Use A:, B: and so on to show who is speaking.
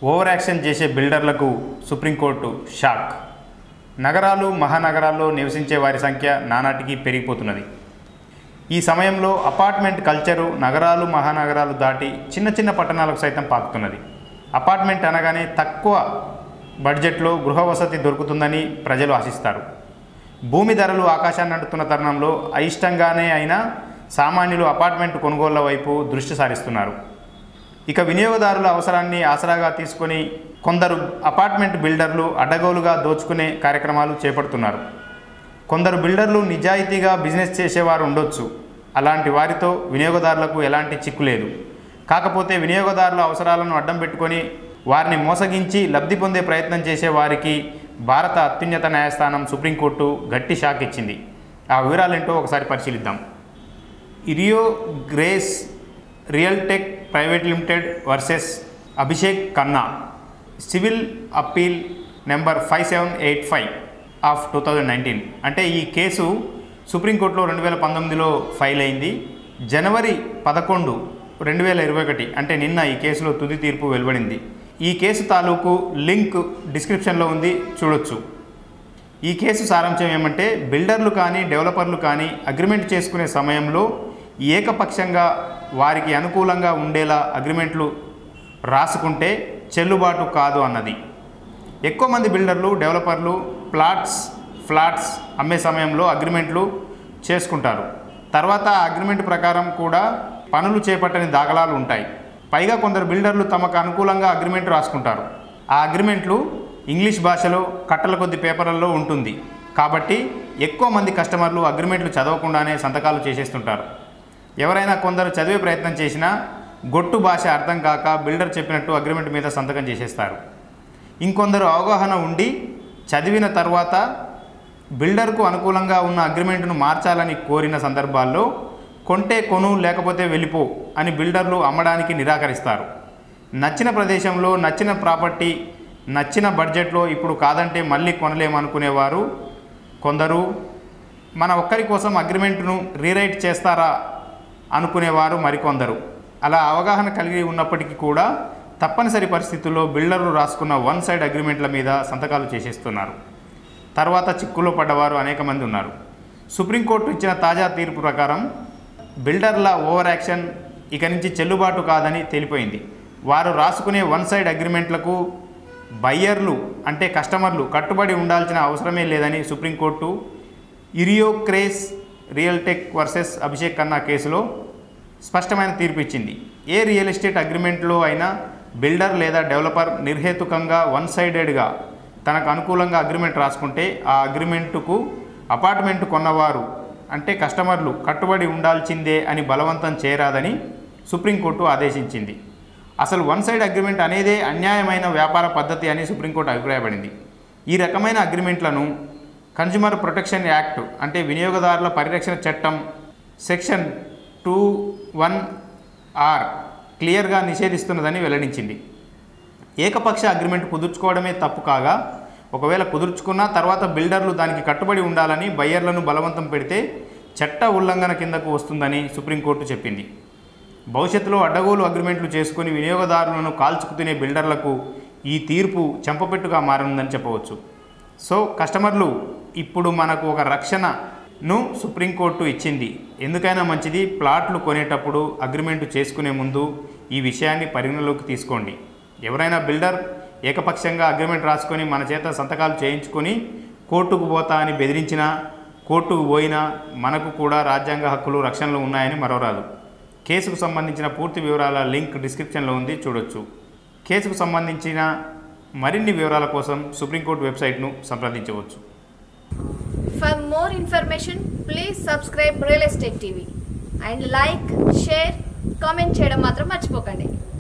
A: over action చేసే బిల్డర్లకు supreme court shock నగరాలు మహానగరాల్లో నివసించే వారి సంఖ్య నానాటికి పెరిగిపోతున్నది ఈ సమయంలో అపార్ట్మెంట్ కల్చరు నగరాలు మహానగరాలు దాటి చిన్న చిన్న పట్టణాలకు సైతం పాకుతున్నది అపార్ట్మెంట్ అనగానే తక్కువ బడ్జెట్లో గృహ వసతి దొరుకుతుందని ప్రజలు ఆశిస్తారు భూమి ధరలు ఆకాశాన్ని అంటుతున్న తరుణంలో అయిష్టంగానే అయినా సామాన్యులు అపార్ట్మెంట్ కొనుగోళ్ల వైపు దృష్టి సారిస్తున్నారు ఇక వినియోగదారుల అవసరాన్ని ఆసరాగా తీసుకొని కొందరు అపార్ట్మెంట్ బిల్డర్లు అడ్డగోలుగా దోచుకునే కార్యక్రమాలు చేపడుతున్నారు కొందరు బిల్డర్లు నిజాయితీగా బిజినెస్ చేసేవారు ఉండొచ్చు అలాంటి వారితో వినియోగదారులకు ఎలాంటి చిక్కు లేదు కాకపోతే వినియోగదారుల అవసరాలను అడ్డం పెట్టుకొని వారిని మోసగించి లబ్ధి పొందే ప్రయత్నం చేసే వారికి భారత అత్యున్నత న్యాయస్థానం సుప్రీంకోర్టు గట్టి షాక్ ఇచ్చింది ఆ వివరాలేంటో ఒకసారి పరిశీలిద్దాం Ireo Grace Real Tech private limited versus Abhishek Khanna civil appeal number five seven eight five of two thousand nineteen అంటే ఈ కేసు సుప్రీంకోర్టులో రెండు వేల పంతొమ్మిదిలో ఫైల్ అయింది జనవరి పదకొండు రెండు వేల ఇరవై ఒకటి అంటే నిన్న ఈ కేసులో తుది తీర్పు వెలువడింది ఈ కేసు తాలూకు లింక్ డిస్క్రిప్షన్లో ఉంది చూడొచ్చు ఈ కేసు సారాంశం ఏమంటే బిల్డర్లు కానీ డెవలపర్లు కానీ అగ్రిమెంట్ చేసుకునే సమయంలో ఏకపక్షంగా వారికి అనుకూలంగా ఉండేలా అగ్రిమెంట్లు రాసుకుంటే చెల్లుబాటు కాదు అన్నది ఎక్కువ మంది బిల్డర్లు డెవలపర్లు ప్లాట్స్ ఫ్లాట్స్ అమ్మే సమయంలో అగ్రిమెంట్లు చేసుకుంటారు తర్వాత ఆ అగ్రిమెంట్ ప్రకారం కూడా పనులు చేపట్టని దాఖలాలు ఉంటాయి పైగా కొందరు బిల్డర్లు తమకు అనుకూలంగా అగ్రిమెంట్ రాసుకుంటారు ఆ అగ్రిమెంట్లు ఇంగ్లీష్ భాషలో కట్టల కొద్ది పేపర్లలో ఉంటుంది కాబట్టి ఎక్కువ మంది కస్టమర్లు అగ్రిమెంట్లు చదవకుండానే సంతకాలు చేసేస్తుంటారు ఎవరైనా కొందరు చదివే ప్రయత్నం చేసినా గొట్టు భాష అర్థం కాక బిల్డర్ చెప్పినట్టు అగ్రిమెంట్ మీద సంతకం చేసేస్తారు ఇంకొందరు అవగాహన ఉండి చదివిన తర్వాత బిల్డర్కు అనుకూలంగా ఉన్న అగ్రిమెంట్ను మార్చాలని కోరిన సందర్భాల్లో కొంటే కొను లేకపోతే వెళ్ళిపో అని బిల్డర్లు అమ్మడానికి నిరాకరిస్తారు నచ్చిన ప్రదేశంలో నచ్చిన ప్రాపర్టీ నచ్చిన బడ్జెట్లో ఇప్పుడు కాదంటే మళ్ళీ కొనలేమనుకునేవారు కొందరు మన ఒక్కరి కోసం అగ్రిమెంట్ను రీరైట్ చేస్తారా అనుకునేవారు మరికొందరు అలా అవగాహన కలిగి ఉన్నప్పటికీ కూడా తప్పనిసరి పరిస్థితుల్లో బిల్డర్లు రాసుకున్న వన్ సైడ్ అగ్రిమెంట్ల మీద సంతకాలు చేసేస్తున్నారు తర్వాత చిక్కులో పడ్డవారు అనేక మంది ఉన్నారు సుప్రీంకోర్టు ఇచ్చిన తాజా తీర్పు ప్రకారం బిల్డర్ల ఓవర్ యాక్షన్ ఇక నుంచి చెల్లుబాటు కాదని తేలిపోయింది వారు రాసుకునే వన్ సైడ్ అగ్రిమెంట్లకు బయ్యర్లు అంటే కస్టమర్లు కట్టుబడి ఉండాల్సిన అవసరమే లేదని supreme court Ireo Grace Real Tech versus Abhishek Khanna కేసులో స్పష్టమైన తీర్పు ఇచ్చింది ఏ రియల్ ఎస్టేట్ అగ్రిమెంట్లో అయినా బిల్డర్ లేదా డెవలపర్ నిర్హేతుకంగా వన్ సైడెడ్గా తనకు అనుకూలంగా అగ్రిమెంట్ రాసుకుంటే ఆ అగ్రిమెంటుకు అపార్ట్మెంట్ కొన్నవారు అంటే కస్టమర్లు కట్టుబడి ఉండాల్సిందే అని బలవంతం చేయరాదని సుప్రీంకోర్టు ఆదేశించింది అసలు వన్ సైడ్ అగ్రిమెంట్ అనేదే అన్యాయమైన వ్యాపార పద్ధతి అని సుప్రీంకోర్టు అభిప్రాయపడింది ఈ రకమైన అగ్రిమెంట్లను కన్జ్యూమర్ ప్రొటెక్షన్ యాక్ట్ అంటే వినియోగదారుల పరిరక్షణ చట్టం సెక్షన్ టూ వన్ ఆర్ క్లియర్గా నిషేధిస్తున్నదని వెల్లడించింది ఏకపక్ష అగ్రిమెంట్ కుదుర్చుకోవడమే తప్పు కాగా ఒకవేళ కుదుర్చుకున్న తర్వాత బిల్డర్లు దానికి కట్టుబడి ఉండాలని బయ్యర్లను బలవంతం పెడితే చట్ట ఉల్లంఘన కిందకు వస్తుందని సుప్రీంకోర్టు చెప్పింది భవిష్యత్తులో అడ్డగోలు అగ్రిమెంట్లు చేసుకుని వినియోగదారులను కాల్చుకు తినే బిల్డర్లకు ఈ తీర్పు చెంపపెట్టుగా మారనుందని చెప్పవచ్చు సో కస్టమర్లు ఇప్పుడు మనకు ఒక రక్షణను సుప్రీంకోర్టు ఇచ్చింది ఎందుకైనా మంచిది ప్లాట్లు కొనేటప్పుడు అగ్రిమెంట్ చేసుకునే ముందు ఈ విషయాన్ని పరిగణలోకి తీసుకోండి ఎవరైనా బిల్డర్ ఏకపక్షంగా అగ్రిమెంట్ రాసుకొని మన చేత సంతకాలు చేయించుకొని కోర్టుకు పోతా అని బెదిరించినా కోర్టుకు పోయినా మనకు కూడా రాజ్యాంగ హక్కులు రక్షణలు ఉన్నాయని మరోరాదు కేసుకు సంబంధించిన పూర్తి వివరాల లింక్ డిస్క్రిప్షన్లో ఉంది చూడొచ్చు కేసుకు సంబంధించిన మరిన్ని వివరాల కోసం సుప్రీంకోర్టు వెబ్సైట్ను సంప్రదించవచ్చు
B: For more information, please subscribe Real Estate TV and like, share, comment చేయడం మాత్రం మర్చిపోకండి